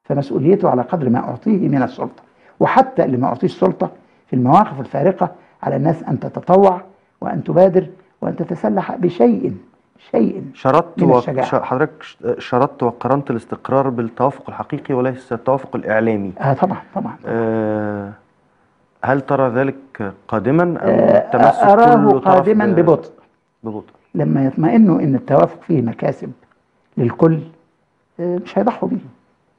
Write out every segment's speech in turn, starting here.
فمسؤوليته على قدر ما أعطيه من السلطة وحتى اللي ما أعطيه السلطة في المواقف الفارقة على الناس أن تتطوع وأن تبادر وأن تتسلح بشيء شيء شرطت من و... الشجاعة. ش- حضرتك ش- شرطت وقرنت الاستقرار بالتوافق الحقيقي وليس التوافق الإعلامي آه طبعا طبعا آه، هل ترى ذلك قادما أم آه التمسك أراه كل طرف قادما ب- ببطء ببطء لما يطمئنوا ان التوافق فيه مكاسب للكل آه، مش هيضحوا بيه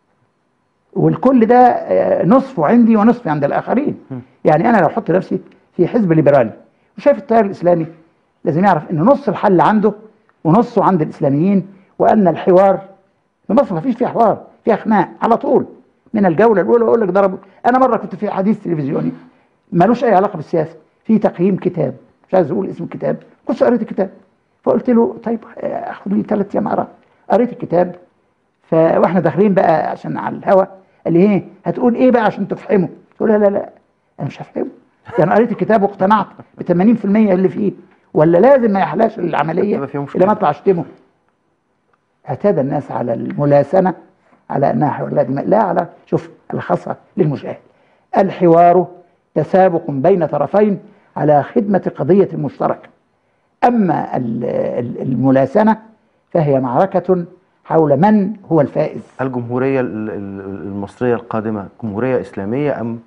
والكل ده آه، نصفه عندي ونصف عند الاخرين يعني انا لو احط نفسي في حزب ليبرالي وشايف التيار الاسلامي لازم يعرف ان نص الحل عنده ونصه عند الاسلاميين وان الحوار في مصر ما فيش فيها حوار فيها خناق على طول من الجوله الاولى اقول لك ضربوا انا مره كنت في حديث تلفزيوني ملوش اي علاقه بالسياسه في تقييم كتاب مش عايز اقول اسم الكتاب كنت قريت الكتاب فقلت له طيب آه، اخد لي ثلاث ايام اقرا قريت الكتاب ف واحنا داخلين بقى عشان على الهوا قال لي ايه هتقول ايه بقى عشان تفهمه قلت له لا لا لا انا مش هفهمه ده انا قريت الكتاب واقتنعت ب 80% اللي فيه ولا لازم ما يحلاش العمليه يبقى فيها مشكلة. الى ما اطلع اشتمه اعتاد الناس على الملاسنه على انها حوار لا دماء لا على شوف الخاصه للمشاهد الحوار تسابق بين طرفين على خدمه قضيه مشتركه اما ال- ال- الملاسنه فهي معركه حول من هو الفائز الجمهورية ال- ال- المصرية القادمة جمهورية إسلامية أم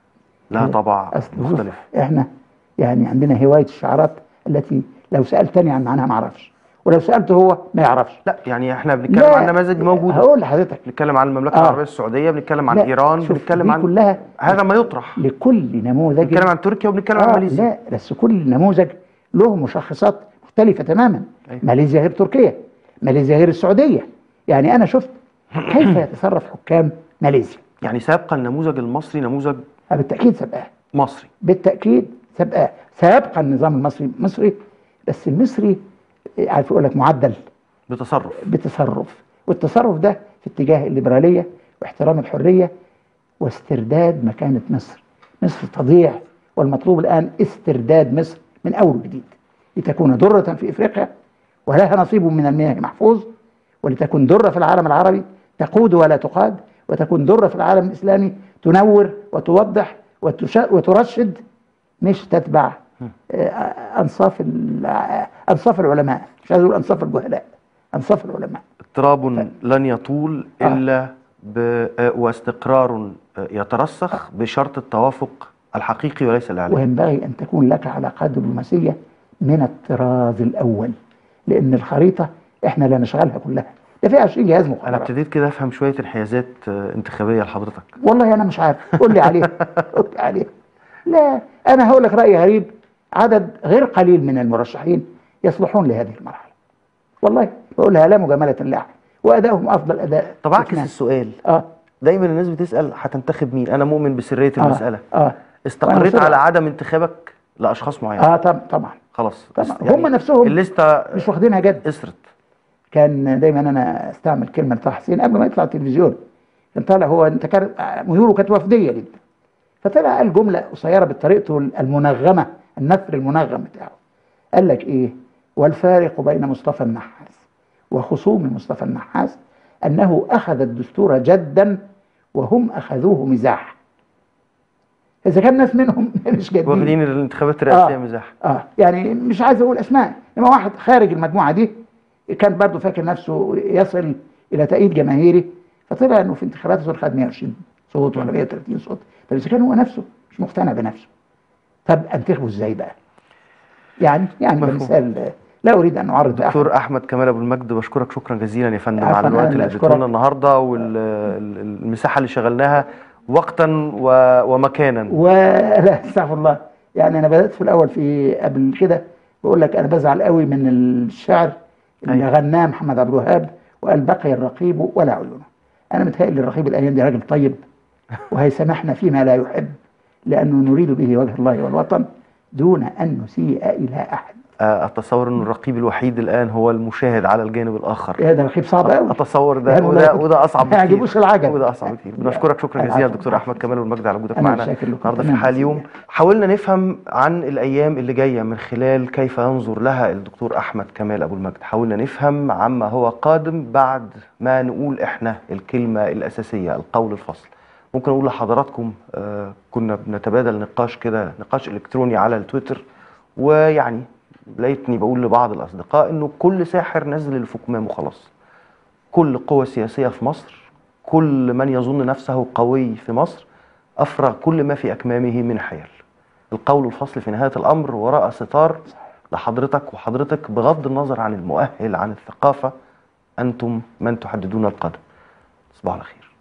لها طبع أصل شوف، مختلف احنا يعني عندنا هوايه الشعارات التي لو سالتني عن معناها ما اعرفش ولو سالته هو ما يعرفش لا يعني احنا بنتكلم عن نماذج موجودة هقول لحضرتك بنتكلم عن المملكة آه. العربية السعودية بنتكلم عن لا، إيران شوف، بنتكلم دي عن كلها هذا ما يطرح لكل نموذج بنتكلم عن تركيا وبنتكلم عن آه ماليزيا لا بس كل نموذج له مشخصات مختلفة تماما أيوة. ماليزيا غير تركيا ماليزيا غير السعودية يعني أنا شفت كيف يتصرف حكام ماليزيا يعني سيبقى النموذج المصري نموذج آه، بالتأكيد سبقاه مصري بالتأكيد سبقاه سيبقى النظام المصري مصري بس المصري آه، عارف يقول لك معدل بتصرف بتصرف والتصرف ده في اتجاه الليبرالية واحترام الحرية واسترداد مكانة مصر مصر تضيع والمطلوب الآن استرداد مصر من أول وجديد لتكون درة في إفريقيا ولها نصيب من المياه محفوظ ولتكون درة في العالم العربي تقود ولا تقاد وتكون درة في العالم الإسلامي تنور وتوضح وتش- وترشد مش تتبع آه، أنصاف ال- أنصاف العلماء مش عايز أقول أنصاف الجهلاء أنصاف العلماء اضطراب لن يطول آه. إلا ب... آه، واستقرار آه، يترسخ بشرط التوافق الحقيقي وليس الإعلامي وينبغي أن تكون لك علاقات دبلوماسية من الطراز الأول لأن الخريطة إحنا لا نشغلها كلها ده في 20 جهاز أنا مخابرات ابتديت كده أفهم شوية انحيازات آه، انتخابية لحضرتك والله أنا مش عارف قول لي عليه قول لي عليه لا أنا هقول لك رأي غريب عدد غير قليل من المرشحين يصلحون لهذه المرحلة والله بقولها لا مجاملة لأحد وأدائهم أفضل أداء طب أعكس اثنان. السؤال آه دايما الناس بتسأل هتنتخب مين أنا مؤمن بسرية آه المسألة آه استقريت وأنا على بصراحة- عدم انتخابك لأشخاص معينة آه طب طبعا خلاص طبعا يعني هم نفسهم الليستة مش واخدينها جد اسرت كان دايما انا استعمل كلمه لطه حسين قبل ما يطلع التلفزيون كان طالع هو انت كان ميوله كانت وفديه جدا فطلع قال جمله قصيره بطريقته المنغمه النثر المنغم بتاعه قال لك ايه والفارق بين مصطفى النحاس وخصوم مصطفى النحاس انه اخذ الدستور جدا وهم اخذوه مزاح اذا كان ناس منهم مش جادين واخدين الانتخابات الرئاسية آه. مزاح اه يعني مش عايز اقول اسماء انما واحد خارج المجموعه دي كان برضه فاكر نفسه يصل الى تأييد جماهيري فطلع انه في انتخابات الزور خد 120 صوت ولا 130 صوت طب اذا كان هو نفسه مش مقتنع بنفسه طب انتخبه ازاي بقى؟ يعني يعني مفهوم. بمثال لا اريد ان اعرض أحد. دكتور احمد كمال ابو المجد بشكرك شكرا جزيلا يا فندم عفواً، على الوقت أنا اللي اللي اديته لنا أشكرك. النهارده والمساحه اللي شغلناها وقتا و- ومكانا ولا استغفر الله يعني انا بدات في الاول في قبل كده بقول لك انا بزعل قوي من الشعر اللي أيوة. غناه محمد عبد الوهاب وقال بقي الرقيب ولا عيونه انا متهيألي الرقيب الايام دي راجل طيب وهيسامحنا فيما لا يحب لانه نريد به وجه الله والوطن دون ان نسيء الى احد آه، اتصور ان الرقيب الوحيد الان هو المشاهد على الجانب الاخر يا ده رقيب صعب قوي اتصور ده يعني وده, والله وده اصعب ما بكتير يعجبوش العجل. وده اصعب كتير بنشكرك شكرا العفو. جزيلا دكتور احمد كمال والمجد على وجودك أنا معنا شاكر لكم. النهارده في تمام. حال يوم حاولنا نفهم عن الايام اللي جايه من خلال كيف ينظر لها الدكتور احمد كمال ابو المجد حاولنا نفهم عما هو قادم بعد ما نقول احنا الكلمه الاساسيه القول الفصل ممكن اقول لحضراتكم آه كنا بنتبادل نقاش كده نقاش الكتروني على التويتر ويعني لقيتني بقول لبعض الاصدقاء انه كل ساحر نزل اللي في كمامه خلاص كل قوة سياسية في مصر كل من يظن نفسه قوي في مصر أفرغ كل ما في أكمامه من حيل القول الفصل في نهاية الأمر وراء ستار لحضرتك وحضرتك بغض النظر عن المؤهل عن الثقافة أنتم من تحددون القدم تصبحوا على خير